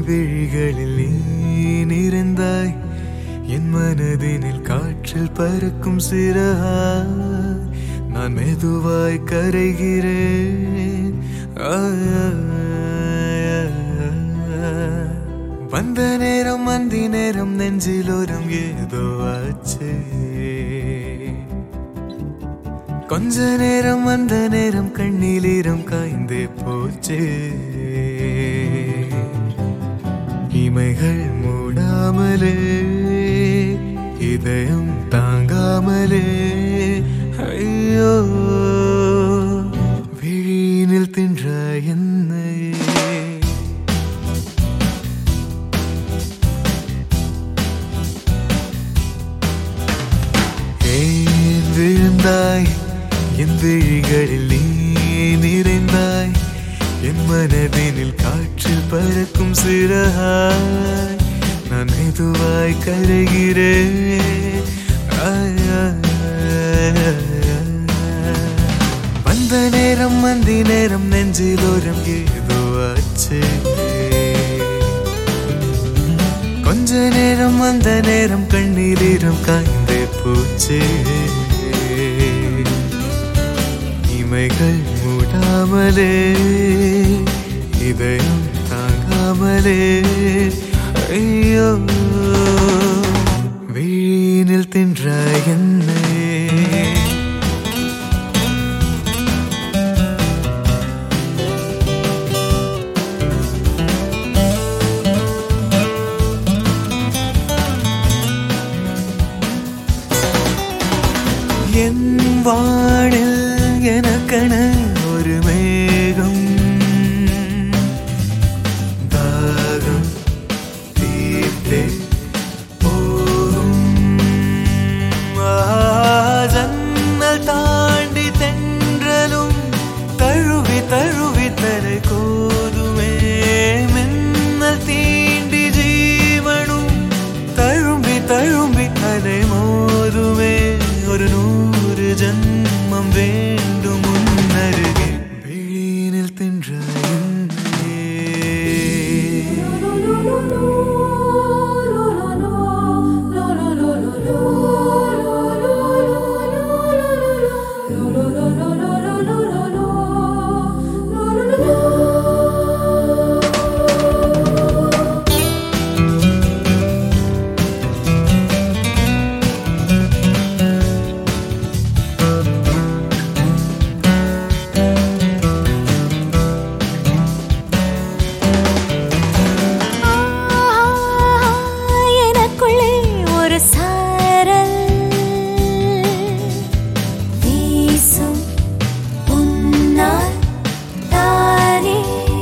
விழிகளில் நீ நிறைந்தாய் என் மனதினில் காற்றில் பறக்கும் சிறகாய் நான் மெதுவாய் கரைகிறேன் ஆ, வந்த நேரம் அந்தி நேரம் நெஞ்சிலோரம் ஏதோ ஆச்சு கொஞ்ச நேரம் அந்த நேரம் கண்ணிலீரம் காய்ந்தே போச்சு இமைகள் மூடாமலே இதயம் தாங்காமலே ஐயோ விழியினில் தின்ற என்னை ஏன் விழுந்தாய் என் விழிகளில் நீ நிறைந்தாய் என் மனதினில் காற்றில் பறக்கும் சிறகாய் நான் மெதுவாய் கரைகிறேன் ஆய், ஆய், ஆய், ஆய். வந்த நேரம் மந்தி நேரம் நெஞ்சிலோரம் ஏதோ ஆச்சு கொஞ்ச நேரம் அந்த நேரம் கண்ணீரீரம் காய்ந்தே போச்சு இமைகள் மூடாமலே இதயம் தாங்காமலே ஐயோ வீணில் தின்ற என்னை என் வானில் எனக்கென ஒரு மேகம் தாகம் தீர்த்தே போகும் ஆ, ஜன்னல் தாண்டி தென்றலும் தழுவி தழுவி தரை கோதுமே மின்னல் தீண்டி ஜீவனும் தழும்பி தழும்பி அலை மோதுமே ஒரு நூறு ஜன்மம் வேண்டும் முன்னருகே விழியினில் தின்ற என்னே. எனக்குள்ளே ஒரு சாரல் வீசும் உன்னால் தானே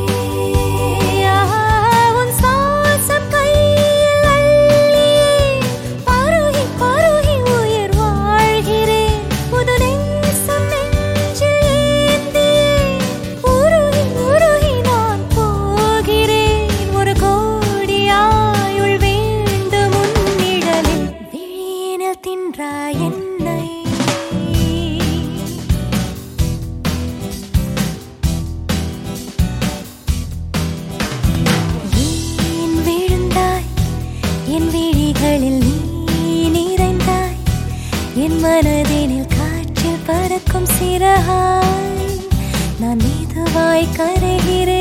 உன் சுவாசம் கையில் அள்ளியே பருகி பருகி உயிர் வாழ்கிறேன் புது நேசம் நெஞ்சில் ஏந்தியே உருகி உருகி நான் போகிறேன் ஒரு கோடி ஆயுள் வேண்டும் உன்னிடலில் விழியினில் தின்றாய் என்னை ஏன் விழுந்தாய் என் விழிகளில் நீ நிறைந்தாய் என் மனதினில் காற்றில் பறக்கும் சிறகாய் நான் மெதுவாய் கரைகிறேன்